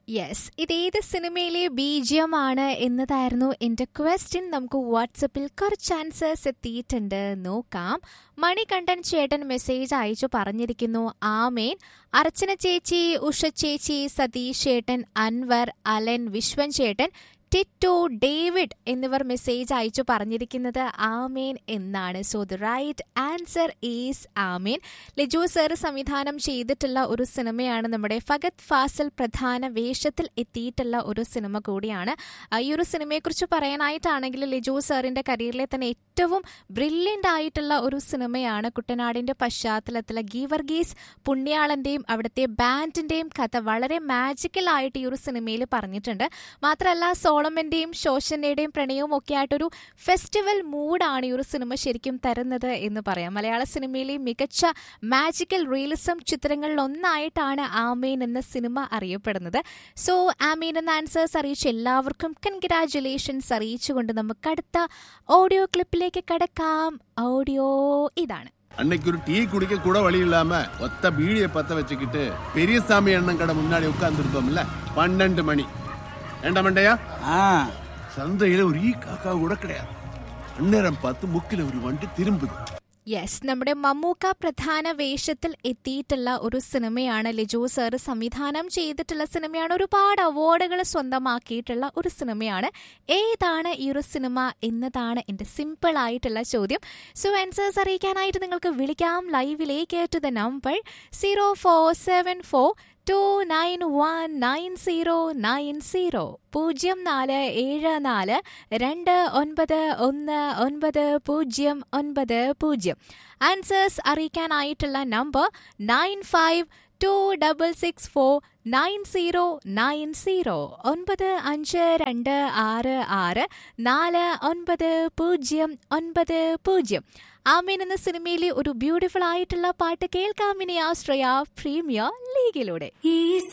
yes ഇതേത് സിനിമയിലെ ബീജിയമാണ് എന്നതായിരുന്നു എന്റെ ക്വസ്റ്റ്യൻ നമുക്ക് വാട്സപ്പിൽ കുറച്ച് ആൻസേഴ്സ് എത്തിയിട്ടുണ്ട് നോക്കാം മണികണ്ഠൻ ചേട്ടൻ മെസ്സേജ് അയച്ചു പറഞ്ഞിരിക്കുന്നു ആമേൻ അർച്ചന ചേച്ചി ഉഷ ചേച്ചി സതീഷ് ചേട്ടൻ അൻവർ അലൻ വിശ്വൻ ചേട്ടൻ ടിറ്റു ഡേവിഡ് എന്നിവർ മെസ്സേജ് അയച്ചു പറഞ്ഞിരിക്കുന്നത് ആമേൻ എന്നാണ് so the right answer is Amen Liju sir സംവിധാനം ചെയ്തിട്ടുള്ള ഒരു സിനിമയാണ് നമ്മുടെ ഫഗത് ഫാസൽ പ്രധാന വേഷത്തിൽ എത്തിയിട്ടുള്ള ഒരു സിനിമ കൂടിയാണ് ആ, ഈ ഒരു സിനിമയെക്കുറിച്ച് പറയാനായിട്ടാണെങ്കിൽ ലിജു സാറിന്റെ കരിയറിലെ തന്നെ ഏറ്റവും ബ്രില്യൻ്റ് ആയിട്ടുള്ള ഒരു സിനിമയാണ് കുട്ടനാടിന്റെ പശ്ചാത്തലത്തിലെ ഗീവർഗീസ് പുണ്യാളന്റെയും അവിടുത്തെ ബാൻഡിന്റെയും കഥ വളരെ മാജിക്കൽ ആയിട്ട് ഈ ഒരു സിനിമയിൽ പറഞ്ഞിട്ടുണ്ട് മാത്രമല്ല സോളമന്റെയും ശോഷന്റെയും പ്രണയവും ഒക്കെ ആയിട്ടൊരു ഫെസ്റ്റിവൽ മൂഡാണ് ഈ ഒരു സിനിമ ശരിക്കും തരുന്നത് എന്ന് പറയാം മലയാള സിനിമയിലെ മികച്ച മാജിക്കൽ റിയലിസം ചിത്രങ്ങളിൽ ഒന്നായിട്ടാണ് ആമീൻ എന്ന സിനിമ അറിയപ്പെടുന്നത് സോ ആമീൻ എന്ന ആൻസേഴ്സ് അറിയിച്ച എല്ലാവർക്കും കൺഗ്രാറ്റുലേഷൻസ് അറിയിച്ചുകൊണ്ട് നമുക്ക് അടുത്ത ഓഡിയോ ക്ലിപ്പിലേക്ക് കടക്കാം ഓഡിയോ ഇതാണ് அன்னைக்கு ஒரு டீ குடிக்க கூட வழி இல்லாம ஒத்த பீடியை பத்த வச்சுக்கிட்டு பெரியசாமி அண்ணன் கடை முன்னாடி உட்கார்ந்து இருப்போம்ல பன்னெண்டு மணி ஏண்டா மண்டையா ஆ சந்தையில ஒரு ஈ காக்கா கூட கிடையாது அந்நேரம் பார்த்து முக்கில ஒரு வண்டி திரும்புது യെസ് നമ്മുടെ മമ്മൂക്ക പ്രധാന വേഷത്തിൽ എത്തിയിട്ടുള്ള ഒരു സിനിമയാണ് ലിജു സർ സംവിധാനം ചെയ്തിട്ടുള്ള സിനിമയാണ് ഒരുപാട് അവാർഡുകൾ സ്വന്തമാക്കിയിട്ടുള്ള ഒരു സിനിമയാണ് ഏതാണ് ഈ ഒരു സിനിമ എന്നതാണ് എൻ്റെ സിമ്പിൾ ആയിട്ടുള്ള ചോദ്യം സോ ആൻസേഴ്സ് അറിയിക്കാനായിട്ട് നിങ്ങൾക്ക് വിളിക്കാം ലൈവിലേക്ക് to the number zero four seven four two nine one nine zero nine zero പൂജ്യം നാല് ഏഴ് നാല് രണ്ട് ഒൻപത് ഒന്ന് ഒൻപത് പൂജ്യം ഒൻപത് പൂജ്യം ആൻസേഴ്സ് അറിയിക്കാനായിട്ടുള്ള number nine five two double six four nine zero nine zero ഒൻപത് അഞ്ച് രണ്ട് ആറ് ആറ് നാല് ഒൻപത് പൂജ്യം ഒൻപത് പൂജ്യം ആമീൻ എന്ന സിനിമയിലെ ഒരു ബ്യൂട്ടിഫുൾ ആയിട്ടുള്ള പാട്ട് കേൾക്കാമിനി ആശ്രയ പ്രീമിയർ ലീഗിലൂടെ ഈ